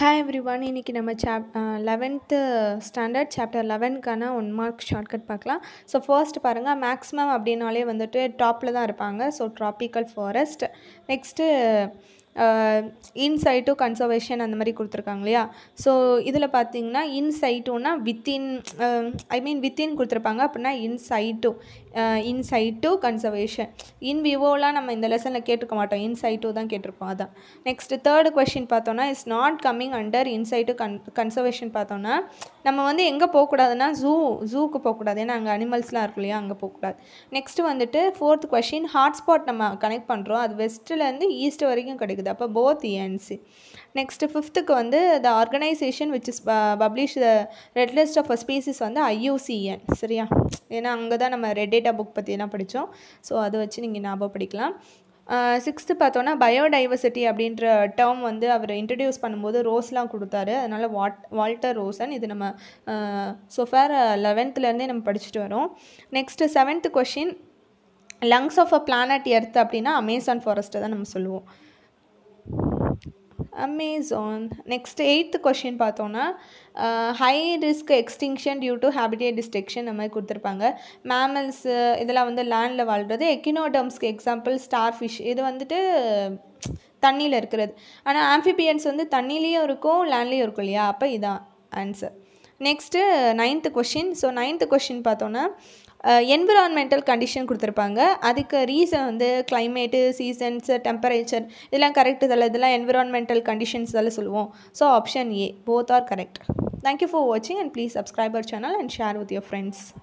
hi every one இன்றைக்கி நம்ம chap eleventh standard chapter லெவன்க்கான ஒன் மார்க் ஷார்ட்கட் பார்க்கலாம் ஸோ ஃபர்ஸ்ட் பாருங்கள் மேக்ஸிமம் அப்படின்னாலே வந்துட்டு டாப்பில் தான் இருப்பாங்க so tropical forest next in situ conservation அந்த மாதிரி கொடுத்துருக்காங்க இல்லையா ஸோ இதில் பார்த்தீங்கன்னா இன்சைட்டுனா வித்தின் ஐ மீன் வித்தின் கொடுத்துருப்பாங்க அப்படின்னா இன்சைட்டு இன்சைட்டு கன்சர்வேஷன் இன் விவோலாம் நம்ம இந்த லெசனில் கேட்டிருக்க மாட்டோம் இன்சைட்டு தான் கேட்டிருப்போம் அதான் நெக்ஸ்ட் தேர்டு கொஷின் பார்த்தோன்னா is not coming under in situ con conservation பார்த்தோன்னா நம்ம வந்து எங்கே போகக்கூடாதுன்னா ஜூ ஜூக்கு போகக்கூடாது ஏன்னா அங்கே அனிமல்ஸ்லாம் இருக்கும் இல்லையா அங்கே போகக்கூடாது நெக்ஸ்ட்டு வந்துட்டு ஃபோர்த் கொஷின் ஹாட்ஸ்பாட் நம்ம கனெக்ட் பண்ணுறோம் அது வெஸ்ட்லேருந்து ஈஸ்ட் வரைக்கும் கிடைக்குது அப்போ போத் ஏஎன்சி நெக்ஸ்ட்டு ஃபிஃப்த்துக்கு வந்து the organization which is publish the red list of a species வந்து ஐயூசிஎன் சரியா ஏன்னா அங்கே தான் நம்ம ரெட் டேட்டா புக் பற்றிலாம் படித்தோம் ஸோ அதை வச்சு நீங்கள் ஞாபகம் படிக்கலாம் சிக்ஸ்த்து பார்த்தோன்னா பயோடைவர்சிட்டி அப்படின்ற டேர்ம் வந்து அவர் இன்ட்ரடியூஸ் பண்ணும்போது ரோஸ்லாம் கொடுத்தாரு அதனால் வாட் வால்டர் ரோசன் இது நம்ம ஸோஃபேர் லெவன்த்துலேருந்தே நம்ம படிச்சுட்டு வரோம் next seventh question lungs of a planet earth அப்படின்னா அமேசான் ஃபாரஸ்ட்டை தான் நம்ம சொல்லுவோம் அமேசான் நெக்ஸ்ட் எயித்து கொஷின் பார்த்தோன்னா high risk extinction due to habitat destruction அந்த மாதிரி கொடுத்துருப்பாங்க மேமல்ஸு இதெல்லாம் வந்து லேண்டில் வாழ்கிறது எக்கினோடம்ஸ்க்கு எக்ஸாம்பிள் ஸ்டார் ஃபிஷ் இது வந்துட்டு தண்ணியில் இருக்கிறது ஆனால் ஆம்ஃபிபியன்ஸ் வந்து தண்ணிலேயும் இருக்கும் லேண்ட்லேயும் இருக்கும் இல்லையா அப்போ இதான் answer next ninth question so ninth question பார்த்தோன்னா என்விரான்மெண்டல் கண்டிஷன் கொடுத்துருப்பாங்க அதுக்கு ரீசன் வந்து கிளைமேட்டு சீசன்ஸ் டெம்பரேச்சர் இதெல்லாம் கரெக்ட் இதில் இதெல்லாம் என்விரான்மெண்டல் கண்டிஷன்ஸ் இதெல்லாம் சொல்லுவோம் so option A both are correct thank you for வாட்சிங் and please subscriber channel and share with your friends